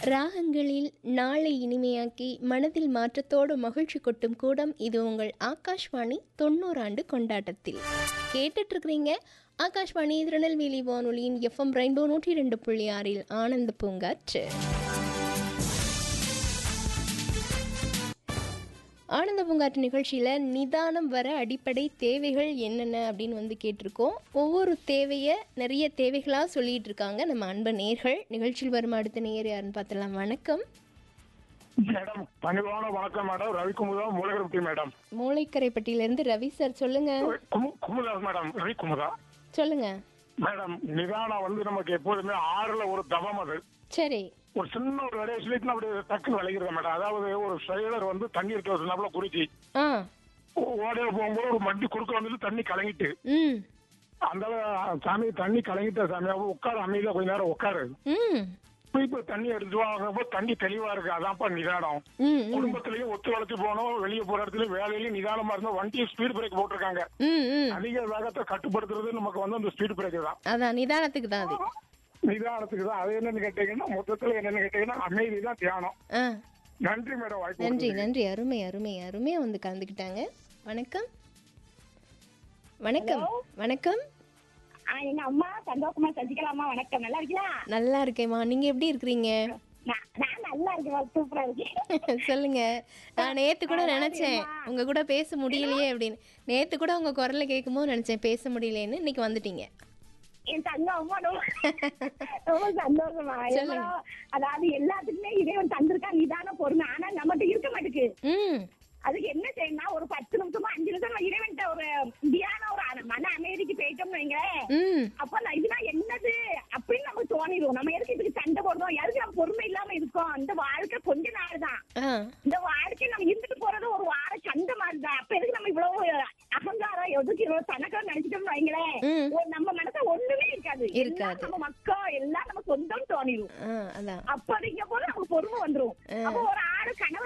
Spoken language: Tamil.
ராகங்களில் நாளை இனிமையாக்கி மனதில் மாற்றத்தோடு மகிழ்ச்சி கொட்டும் கூடம் இது உங்கள் ஆகாஷ்வாணி தொண்ணூறாண்டு கொண்டாட்டத்தில் கேட்டுட்டு இருக்கிறீங்க ஆகாஷ்வாணி திருநெல்வேலி வானொலியின் எஃப்எம் ரெயின்போ நூற்றி ரெண்டு புள்ளி ஆறில் ஆனந்த பூங்காற்று ஆனந்த பூங்காற்று நிகழ்ச்சியில் நிதானம் வர அடிப்படை தேவைகள் என்னென்ன அப்படின்னு வந்து கேட்டிருக்கோம் ஒவ்வொரு தேவையை நிறைய தேவைகளாக சொல்லிட்டு இருக்காங்க நம்ம அன்ப நேர்கள் நிகழ்ச்சியில் வரும் அடுத்த நேர் யாருன்னு பார்த்தலாம் வணக்கம் மேடம் பணிவான வணக்கம் மேடம் ரவிக்குமுதா மூலகரப்பட்டி மேடம் மூளைக்கரைப்பட்டியிலேருந்து ரவி சார் சொல்லுங்க குமு- குமுதா மேடம் ரவிக்குமுதா சொல்லுங்க மேடம் நிதானம் வந்து நமக்கு எப்போதுமே ஆறுல ஒரு தவம் அது சரி ஒரு சின்ன ஒரு வேலையை சொல்லிட்டு அப்படி டக்குன்னு விளைகிறது மேடம் அதாவது ஒரு செயலர் வந்து தண்ணி இருக்க சொன்னாப்புல குறிச்சி ஆ ஓடையில போகும்போது ஒரு மண்டி குறுக்க வந்துட்டு தண்ணி கலங்கிட்டு ம் அந்த சாமி தண்ணி கலங்கிட்ட சாமி அவ உட்காரு அமைதியா கொஞ்ச நேரம் உட்காரு ம் போய் இப்ப தண்ணி எடுத்து வாங்குறப்போ தண்ணி தெளிவா இருக்கு அதான்ப்பா நிதானம் ம் ம் குடும்பத்திலயும் ஒத்து வளர்த்து போனோம் வெளியே போற இடத்துலயும் வேலையிலயும் நிதானமா இருந்தா வண்டியை ஸ்பீட் பிரேக் போட்டிருக்காங்க ம் ம் அதிக வேகத்தை கட்டுப்படுத்துறது நமக்கு வந்து அந்த ஸ்பீட் பிரேக் தான் அதான் நிதானத்துக்கு தான் அது நிதானத்துக்கு தான் அது என்னன்னு கேட்டீங்கன்னா மொத்தத்துல என்னன்னு கேட்டீங்கன்னா அமைதி தான் தியானம் ஆ நன்றி மேடம் வாய்ப்பு நன்றி கொடுத்ததுக்கு. நன்றி அருமை அருமை அருமையாக வந்து கலந்துக்கிட்டாங்க வணக்கம் வணக்கம் வணக்கம் ஆ, எங்க அம்மா சந்தோஷமா சசிகலாமா வணக்கம் நல்லா இருக்கியா நல்லா இருக்கேம்மா நீங்க எப்படி இருக்கிறீங்க நான் நான் நல்லா இருக்கேன் சூப்பரா இருக்கேன் சொல்லுங்க நான் நேத்து கூட நினைச்சேன் உங்க கூட பேச முடியலையே அப்படின்னு நேத்து கூட உங்க குரலை கேட்கும்போது நினைச்சேன் பேச முடியலையேன்னு இன்னைக்கு வந்துட்டீங்க என் தங்கம் அம்மா ரொம்ப ரொம்ப சந்தோஷமா எவ்வளோ அதாவது எல்லாத்துக்குமே இறைவன் தந்திருக்கான் நிதான பொறுமை ஆனா நம்மகிட்ட இருக்க மாட்டேங்குது ம் அதுக்கு என்ன செய்யணும்னா ஒரு பத்து நிமிஷமா அஞ்சு நிமிஷம் நம்ம இறைவன்கிட்ட ஒரு தியான ஒரு அன- மன அமைதிக்கு போயிட்டோம்னு வைங்களேன் ம் அப்ப நான் இதெல்லாம் என்னது அப்படின்னு நமக்கு தோணிடும் நம்ம எதுக்கு இதுக்கு சண்டை போடுறோம் எதுக்கு நம்ம பொறுமை இல்லாம இருக்கோம் இந்த வாழ்க்கை கொஞ்ச நாள் தான் ஆ இந்த வாழ்க்கை நம்ம இருந்துட்டு போறது ஒரு வார சண்டை மாதிரி தான் அப்ப எதுக்கு நம்ம இவ்வளவு அகங்காரம் எதுக்கு இவ்வளவு தனக்கம் நினைச்சிட்டோம்னு வைங்களேன் ம். ஒரு நம்ம மனசுல ஒண்ணுமே இருக்காது இருக்காது. எல்லாம் நம்ம மக்கள் எல்லாம் நம்ம சொந்தம் தோணிடும் ஆ அதான் அப்படிங்க போது நமக்கு பொறுமை வந்துரும் அப்ப ஒரு ஆளு கணவர்